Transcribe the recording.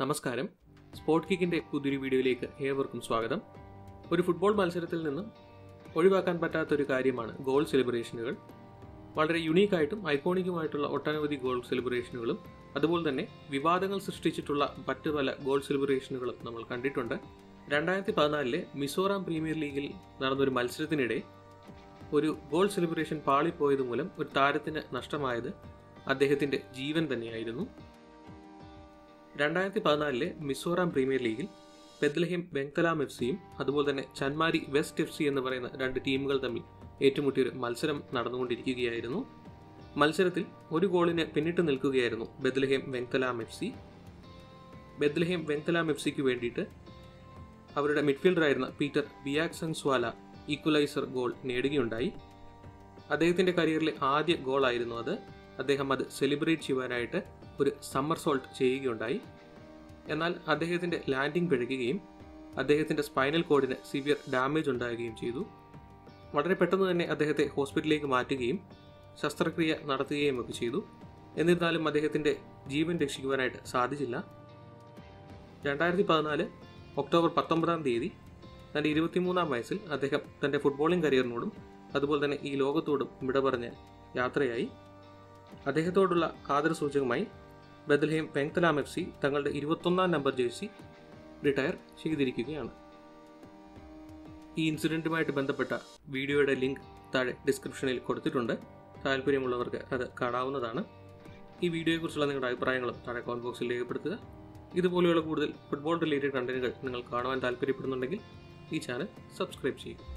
നമസ്കാരം സ്പോർട്ട് കിക്കിൻ്റെ പുതിയൊരു വീഡിയോയിലേക്ക് ഏവർക്കും സ്വാഗതം ഒരു ഫുട്ബോൾ മത്സരത്തിൽ നിന്നും ഒഴിവാക്കാൻ പറ്റാത്ത ഒരു കാര്യമാണ് ഗോൾ സെലിബ്രേഷനുകൾ വളരെ യുണീക്കായിട്ടും ഐക്കോണിക്കുമായിട്ടുള്ള ഒട്ടനവധി ഗോൾ സെലിബ്രേഷനുകളും അതുപോലെ തന്നെ വിവാദങ്ങൾ സൃഷ്ടിച്ചിട്ടുള്ള മറ്റ് പല ഗോൾ സെലിബ്രേഷനുകളും നമ്മൾ കണ്ടിട്ടുണ്ട് രണ്ടായിരത്തി പതിനാലിലെ മിസോറാം പ്രീമിയർ ലീഗിൽ നടന്നൊരു മത്സരത്തിനിടെ ഒരു ഗോൾ സെലിബ്രേഷൻ പാളിപ്പോയത് മൂലം ഒരു താരത്തിന് നഷ്ടമായത് അദ്ദേഹത്തിൻ്റെ ജീവൻ തന്നെയായിരുന്നു രണ്ടായിരത്തി പതിനാലിലെ മിസോറാം പ്രീമിയർ ലീഗിൽ ബെദ്ലഹിം ബെങ്തലാം എഫ് സിയും അതുപോലെ തന്നെ ചന്മാരി വെസ്റ്റ് എഫ് സി എന്ന് പറയുന്ന രണ്ട് ടീമുകൾ തമ്മിൽ ഏറ്റുമുട്ടിയൊരു മത്സരം നടന്നുകൊണ്ടിരിക്കുകയായിരുന്നു മത്സരത്തിൽ ഒരു ഗോളിന് പിന്നിട്ട് നിൽക്കുകയായിരുന്നു Bethlehem Vengthlang F C Bethlehem Vengthlang F സിക്ക് വേണ്ടിയിട്ട് അവരുടെ മിഡ്ഫീൽഡറായിരുന്ന പീറ്റർ ബിയാക്സൻസ്വാല ഈക്വലൈസർ ഗോൾ നേടുകയുണ്ടായി അദ്ദേഹത്തിൻ്റെ കരിയറിലെ ആദ്യ ഗോളായിരുന്നു അത് അദ്ദേഹം അത് സെലിബ്രേറ്റ് ചെയ്യുവാനായിട്ട് ഒരു സമ്മർ സോൾട്ട് ചെയ്യുകയുണ്ടായി എന്നാൽ അദ്ദേഹത്തിൻ്റെ ലാൻഡിംഗ് പിഴയ്ക്കുകയും അദ്ദേഹത്തിൻ്റെ സ്പൈനൽ കോഡിന് സിവിയർ ഡാമേജ് ഉണ്ടാകുകയും ചെയ്തു വളരെ പെട്ടെന്ന് തന്നെ അദ്ദേഹത്തെ ഹോസ്പിറ്റലിലേക്ക് മാറ്റുകയും ശസ്ത്രക്രിയ നടത്തുകയും ഒക്കെ ചെയ്തു എന്നിരുന്നാലും അദ്ദേഹത്തിൻ്റെ ജീവൻ രക്ഷിക്കുവാനായിട്ട് സാധിച്ചില്ല രണ്ടായിരത്തി പതിനാല് ഒക്ടോബർ പത്തൊമ്പതാം തീയതി തൻ്റെ ഇരുപത്തിമൂന്നാം വയസ്സിൽ അദ്ദേഹം തൻ്റെ ഫുട്ബോളിംഗ് കരിയറിനോടും അതുപോലെ തന്നെ ഈ ലോകത്തോടും വിട പറഞ്ഞ് യാത്രയായി അദ്ദേഹത്തോടുള്ള ആദരസൂചകമായി ബദൽഹേം പെങ്തലാം എഫ് സി തങ്ങളുടെ ഇരുപത്തൊന്നാം നമ്പർ ജേഴ്സി റിട്ടയർ ചെയ്തിരിക്കുകയാണ് ഈ ഇൻസിഡൻറ്റുമായിട്ട് ബന്ധപ്പെട്ട വീഡിയോയുടെ ലിങ്ക് താഴെ ഡിസ്ക്രിപ്ഷനിൽ കൊടുത്തിട്ടുണ്ട് താല്പര്യമുള്ളവർക്ക് അത് കാണാവുന്നതാണ് ഈ വീഡിയോയെക്കുറിച്ചുള്ള നിങ്ങളുടെ അഭിപ്രായങ്ങളും താഴെ കമൻറ്റ് ബോക്സിൽ രേഖപ്പെടുത്തുക ഇതുപോലെയുള്ള കൂടുതൽ ഫുട്ബോൾ റിലേറ്റഡ് കണ്ടന്റുകൾ നിങ്ങൾ കാണുവാൻ താല്പര്യപ്പെടുന്നുണ്ടെങ്കിൽ ഈ ചാനൽ സബ്സ്ക്രൈബ് ചെയ്യുക